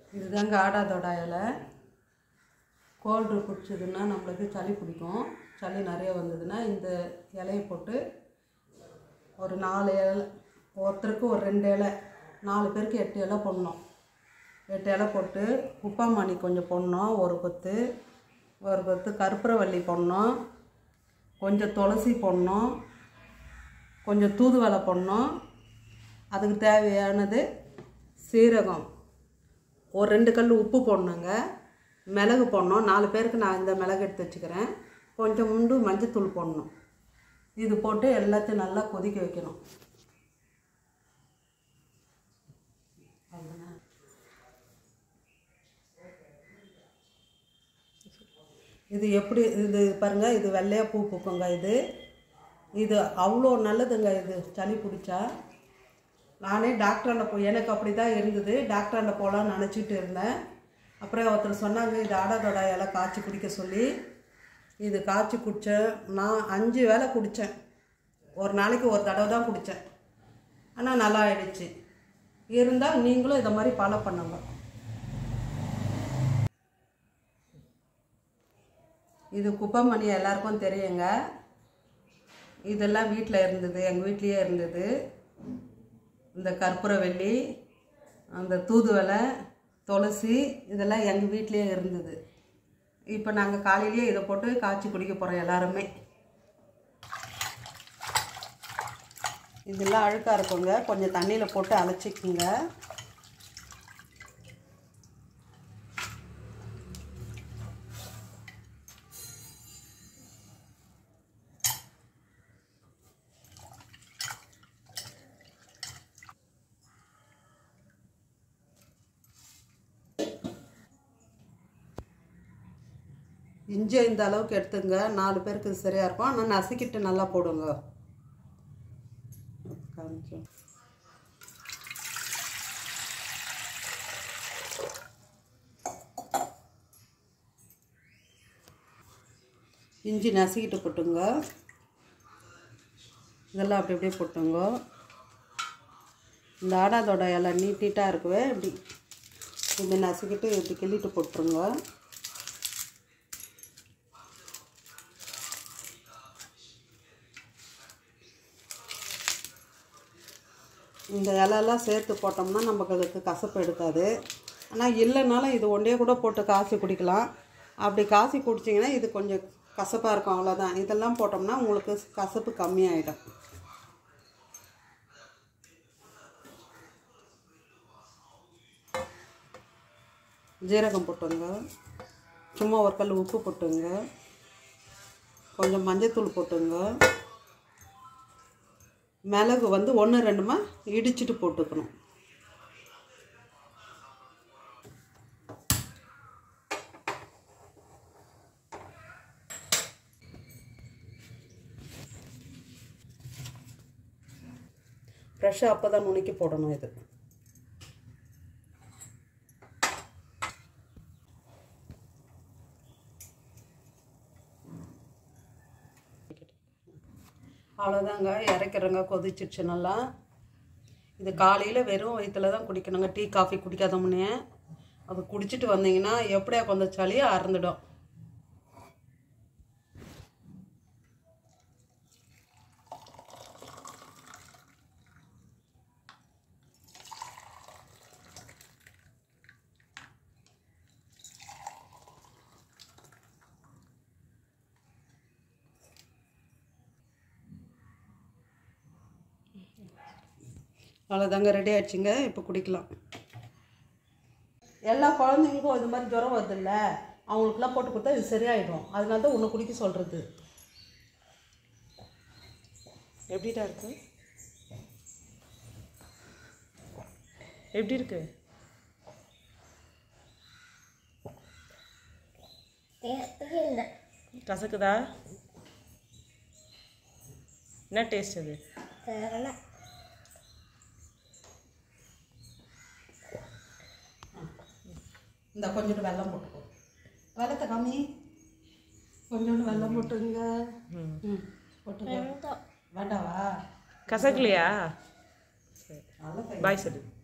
இதுதாங்க ஆடாதோட இலை கோல்டு பிடிச்சதுன்னா நம்மளுக்கு சளி பிடிக்கும் சளி நிறைய வந்ததுன்னா இந்த இலையை போட்டு ஒரு நாலு இலை ஒருத்தருக்கு ஒரு ரெண்டு இலை நாலு பேருக்கு எட்டு இலை போடணும் எட்டு இலை போட்டு குப்பாமணி கொஞ்சம் போடணும் ஒரு கொத்து ஒரு கொத்து கற்பூரவள்ளி போடணும் கொஞ்சம் துளசி போடணும் கொஞ்சம் தூதுவளை போடணும் அதுக்கு தேவையானது சீரகம் ஒரு ரெண்டு கல் உப்பு போடணுங்க மிளகு போடணும் நாலு பேருக்கு நான் இந்த மிளகு எடுத்து வச்சுக்கிறேன் கொஞ்சம் முண்டு மஞ்சத்தூள் போடணும் இது போட்டு எல்லாத்தையும் நல்லா கொதிக்க வைக்கணும் அவ்வளவுதான். இது எப்படி இது பாருங்கள் இது வெள்ளையாக பூ பூக்குங்க இது இது அவ்வளோ நல்லதுங்க இது சளி பிடிச்சா நானே டாக்டராண்ட போய் எனக்கு அப்படி தான் இருந்தது டாக்டராண்ட போகலான்னு நினச்சிட்டு இருந்தேன் அப்புறம் ஒருத்தர் சொன்னாங்க இது ஆடாதோட இலை காய்ச்சி குடிக்க சொல்லி இது காய்ச்சி குடித்தேன் நான் அஞ்சு வேளை குடித்தேன் ஒரு நாளைக்கு ஒரு தடவை தான் குடித்தேன் ஆனால் நல்லா ஆயிடுச்சு இருந்தால் நீங்களும் இதை மாதிரி ஃபாலோ பண்ணுங்க இது குப்பைமணி எல்லாருக்கும் தெரியுங்க இதெல்லாம் வீட்டில் இருந்தது எங்கள் வீட்லேயே இருந்தது இந்த கற்பூரவள்ளி அந்த தூதுவளை துளசி இதெல்லாம் எங்கள் வீட்லேயே இருந்தது இப்போ நாங்கள் காலையிலேயே இதை போட்டு காய்ச்சி குடிக்க போகிறோம் எல்லாருமே இதெல்லாம் அழுக்காக இருக்குங்க கொஞ்சம் தண்ணியில் போட்டு அலச்சிக்குங்க இஞ்சி இந்த அளவுக்கு எடுத்துங்க நாலு பேருக்கு இது சரியாக இருக்கும் ஆனால் நசுக்கிட்டு நல்லா போடுங்க காமிச்சோம் இஞ்சி நசுக்கிட்டு போட்டுங்க இதெல்லாம் அப்படி அப்படியே போட்டுங்க இந்த ஆடாதோட இலை நீட் நீட்டாக இருக்குவே இப்படி இப்படி நசுக்கிட்டு இப்படி கிள்ளிட்டு போட்டுருங்க இந்த இலெல்லாம் சேர்த்து போட்டோம்னா நமக்கு அதுக்கு கசப்பு எடுக்காது ஆனால் இல்லைனாலும் இது ஒன்றே கூட போட்டு காய்ச்சி குடிக்கலாம் அப்படி காய்ச்சி குடிச்சிங்கன்னா இது கொஞ்சம் கசப்பாக இருக்கும் அவ்வளோதான் இதெல்லாம் போட்டோம்னா உங்களுக்கு கசப்பு கம்மியாயிடும் ஜீரகம் போட்டுங்க சும்மா ஒரு கல் உப்பு போட்டுங்க கொஞ்சம் மஞ்சத்தூள் போட்டுங்க மிளகு வந்து ஒன்று ரெண்டுமா இடிச்சிட்டு போட்டுக்கணும் ஃப்ரெஷ்ஷாக அப்போ தான் நுணுக்கி போடணும் இது அவ்வளோதாங்க இறக்கிறங்க கொதிச்சிடுச்சு நல்லா இது காலையில் வெறும் வயிற்றுல தான் குடிக்கணுங்க டீ காஃபி குடிக்காத முன்னே அது குடிச்சிட்டு வந்தீங்கன்னா எப்படியா கொஞ்சம் சளியை அறந்துடும் அவ்வளோதாங்க ரெடி ஆயிடுச்சுங்க இப்போ குடிக்கலாம் எல்லா குழந்தைங்களுக்கும் இது மாதிரி ஜுரம் வருதுல்ல அவங்களுக்குலாம் போட்டு கொடுத்தா இது சரியாயிடும் அதனால தான் உன்னை குடிக்க சொல்கிறது எப்படிடா இருக்கு எப்படி இருக்கு கசக்குதா என்ன டேஸ்ட் அது இந்த கொஞ்சோண்டு வெல்லம் போட்டுக்கோ வெள்ளத்தை காமி கொஞ்சோண்டு வெல்லம் போட்டுங்க ம் போட்டுங்க வேண்டாவா கசக்கலையா நல்லா பாய் சொல்லு